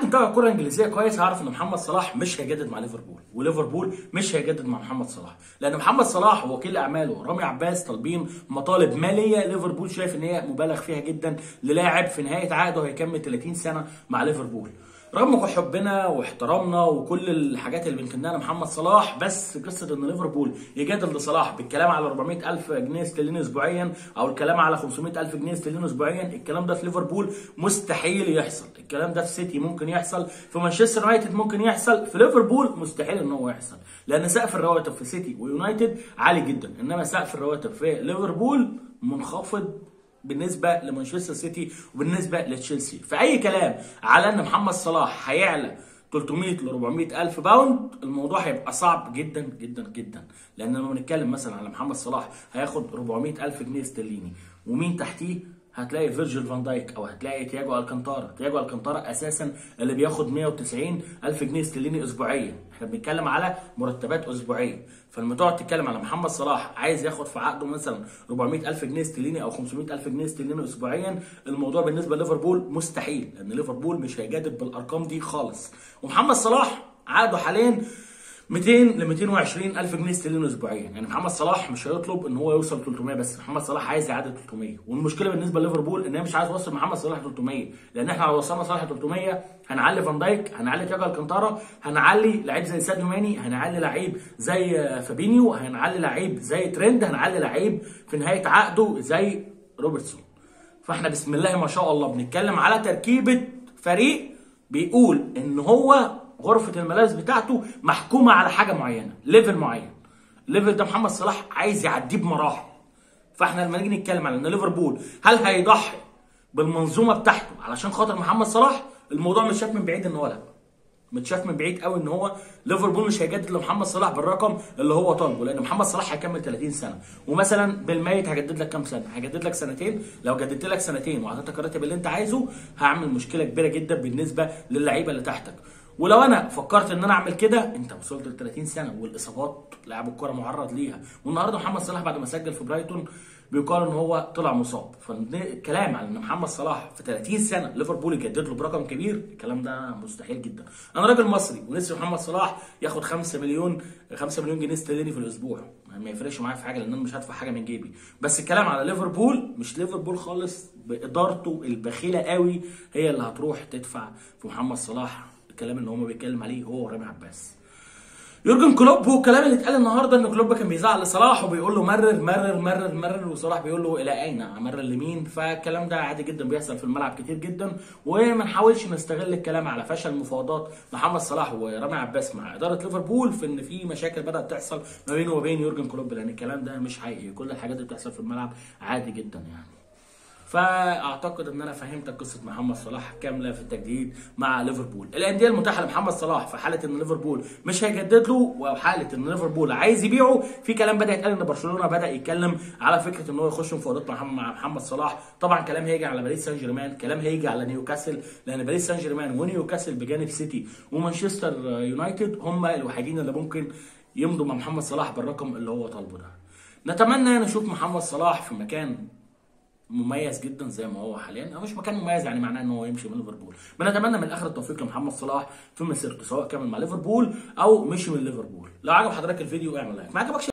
حد متابع الكره الانجليزيه كويس هيعرف ان محمد صلاح مش هيجدد مع ليفربول وليفربول مش هيجدد مع محمد صلاح لان محمد صلاح ووكيل اعماله رامي عباس طالبين مطالب ماليه ليفربول شايف ان هي مبالغ فيها جدا للاعب في نهايه عقده هيكمل 30 سنه مع ليفربول رغم حبنا واحترامنا وكل الحاجات اللي بنكنها لمحمد صلاح بس قصه ان ليفربول يجادل لصلاح بالكلام على 400 الف جنيه استرليني اسبوعيا او الكلام على 500 الف جنيه استرليني اسبوعيا الكلام ده في ليفربول مستحيل يحصل الكلام ده في سيتي ممكن يحصل في مانشستر يونايتد ممكن يحصل في ليفربول مستحيل ان هو يحصل لان سقف الرواتب في سيتي ويونايتد عالي جدا انما سقف الرواتب في ليفربول منخفض بالنسبه لمانشستر سيتي وبالنسبه لتشيلسي فاي كلام على ان محمد صلاح هيعلى 300 ل 400 الف باوند الموضوع هيبقى صعب جدا جدا جدا لان لما بنتكلم مثلا على محمد صلاح هياخد 400 الف جنيه استرليني ومين تحتيه هتلاقي فيرجيل فان دايك او هتلاقي تياجو الكانتارا تياجو الكانتارا اساسا اللي بياخد 190 الف جنيه استرليني اسبوعيا احنا بنتكلم على مرتبات اسبوعيه فلما تقعد تتكلم على محمد صلاح عايز ياخد في عقده مثلا 400 الف جنيه استرليني او 500 الف جنيه استرليني اسبوعيا الموضوع بالنسبه لليفربول مستحيل لان ليفربول مش هيجادل بالارقام دي خالص ومحمد صلاح عقده حاليا 200 ل 220 الف جنيه استرليني اسبوعيا يعني محمد صلاح مش هيطلب ان هو يوصل 300 بس محمد صلاح عايز يعدي 300 والمشكله بالنسبه لليفربول ان هي مش عايز توصل محمد صلاح 300 لان احنا لو وصلنا صلاح 300 هنعلي فان دايك هنعلي تياجو الكانتارا هنعلي لعيب زي ساديو ماني هنعلي لعيب زي فابينيو هنعلي لعيب زي ترند هنعلي لعيب في نهايه عقده زي روبرتسون فاحنا بسم الله ما شاء الله بنتكلم على تركيبه فريق بيقول ان هو غرفه الملابس بتاعته محكومه على حاجه معينه ليفل معين الليفل ده محمد صلاح عايز يعديه بمراحل فاحنا لما نيجي نتكلم على ان ليفربول هل هيضحي بالمنظومه بتاعته علشان خاطر محمد صلاح الموضوع متشاف من بعيد ان هو لا متشاف من بعيد قوي ان هو ليفربول مش هيجدد لمحمد صلاح بالرقم اللي هو طالبه لان محمد صلاح هيكمل 30 سنه ومثلا بالميت هجدد لك كام سنه هجدد لك سنتين لو جددت لك سنتين وعطيتك الراتب اللي انت عايزه هعمل مشكله كبيره جدا بالنسبه للعيبه اللي تحتك ولو انا فكرت ان انا اعمل كده انت وصلت ل 30 سنه والاصابات لاعب الكره معرض ليها والنهارده محمد صلاح بعد ما سجل في برايتون بيقال ان هو طلع مصاب فالكلام على ان محمد صلاح في 30 سنه ليفربول يجدد له برقم كبير الكلام ده مستحيل جدا انا راجل مصري ونفسي محمد صلاح ياخد 5 مليون 5 مليون جنيه استرليني في الاسبوع ما يفرقش معايا في حاجه لان انا مش هدفع حاجه من جيبي بس الكلام على ليفربول مش ليفربول خالص بادارته البخيله قوي هي اللي هتروح تدفع في محمد صلاح الكلام اللي هم بيتكلم عليه هو ورامي عباس يورجن كلوب والكلام اللي اتقال النهارده ان كلوب كان بيزعل لصلاح وبيقول له مرر مرر مرر مرر وصلاح بيقول له الى اين امرر لمين فالكلام ده عادي جدا بيحصل في الملعب كتير جدا وما نحاولش نستغل الكلام على فشل مفاوضات محمد صلاح ورامي عباس مع اداره ليفربول في ان في مشاكل بدات تحصل ما بينه وبين يورجن كلوب لان الكلام ده مش حقيقي كل الحاجات اللي بتحصل في الملعب عادي جدا يعني فاعتقد ان انا فهمتك قصه محمد صلاح كامله في التجديد مع ليفربول الانديه المتاحه لمحمد صلاح في حاله ان ليفربول مش هيجدد له وحاله ان ليفربول عايز يبيعه في كلام بدا يتقال ان برشلونه بدا يتكلم على فكره ان هو يخش مفاوضات مع محمد صلاح طبعا كلام هيجي على باريس سان جيرمان كلام هيجي على نيوكاسل لان باريس سان جيرمان ونيوكاسل بجانب سيتي ومانشستر يونايتد هم الوحيدين اللي ممكن يمضوا مع محمد صلاح بالرقم اللي هو طالبه ده نتمنى نشوف محمد صلاح في مكان مميز جدا زي ما هو حاليا او مش مكان مميز يعني معناه ان هو يمشي من ليفربول بنتمنى من الاخر التوفيق لمحمد صلاح في مسيرته سواء كمل مع ليفربول او مشي من ليفربول لو عجب حضرتك الفيديو اعمل لايك ما عجبكش